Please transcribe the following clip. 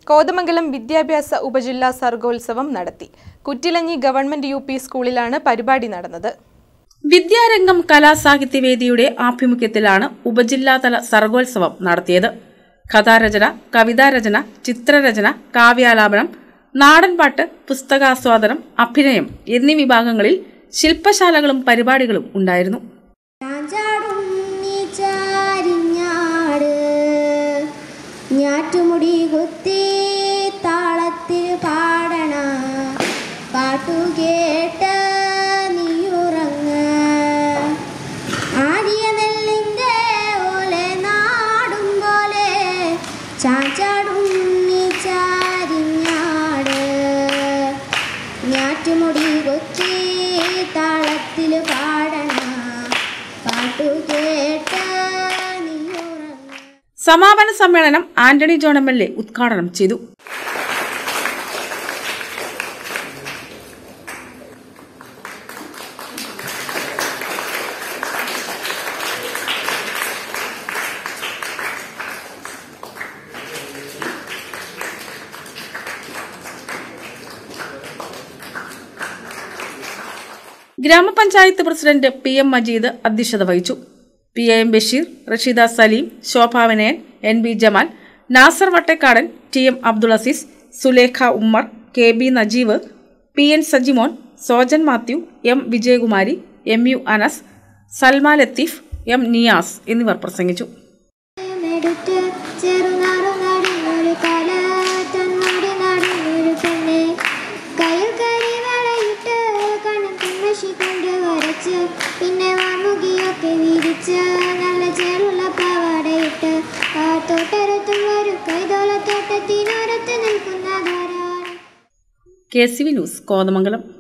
കോതമംഗലം വിദ്യാഭ്യാസ ഉപജില്ലാ സർഗോത്സവം നടത്തി കുറ്റിലഞ്ഞി ഗവൺമെന്റ് യു പി സ്കൂളിലാണ് പരിപാടി നടന്നത് വിദ്യാരംഗം കലാസാഹിത്യവേദിയുടെ ആഭിമുഖ്യത്തിലാണ് ഉപജില്ലാതല സർഗോത്സവം നടത്തിയത് കഥാരചന കവിതാരചന ചിത്രരചന കാവ്യാലാപനം നാടൻപാട്ട് പുസ്തകാസ്വാദനം അഭിനയം എന്നീ വിഭാഗങ്ങളിൽ ശില്പശാലകളും പരിപാടികളും ഉണ്ടായിരുന്നു ചാഞ്ചാടുണ്ണി ചാരിഞ്ഞാട് ഞാറ്റുമുടി കുത്തി താളത്തിൽ പാടണ പാട്ടു കേട്ട് നീയുറങ്ങ ആടിയ നെല്ലിൻ്റെ ഓലെ നാടും പോലെ ചാഞ്ചാടുണ്ണി ചാരിഞ്ഞാട് ഞാറ്റുമുടി കൊത്തി താളത്തിൽ പാടണ പാട്ടു കേട്ട് നീയുറങ്ങ സമാപന സമ്മേളനം Antony John M L A ഉദ്ഘാടനം ചെയ്തു ഗ്രാമപഞ്ചായത്ത് പ്രസിഡന്റ് പി എം മജീദ് അധ്യക്ഷത വഹിച്ചു P A M Basheer Rasheeda Saleem Shobha Vinayan N B Jamal Nasar Vattekkadan T M Abdul Azeez Sulekha Ummer K B Najeev P N Sajimon Sojan Mathew M Vijayakumari M U Anas Salma Latheef M Niyas എന്നിവർ പ്രസംഗിച്ചു എടുത്ത് ചെറുനാടു നടുന്നൊരു കല തന്നോട് നടുന്നൊരു പെണ്ണ് കയ്യിൽ കരി വളയിട്ട് കണക്കിൻ മഷി കൊണ്ട് വരച്ച് പിന്നെ വാമുകിയൊക്കെ വിരിച്ച് നല്ല ചേറുള്ള പാവാടയിട്ട് ആ തോട്ടരത്തും ഒരു കൈതോളത്തോട്ടത്തിനോരത്ത് നിൽക്കുന്ന ധാരാളം K C V news Kothamangalam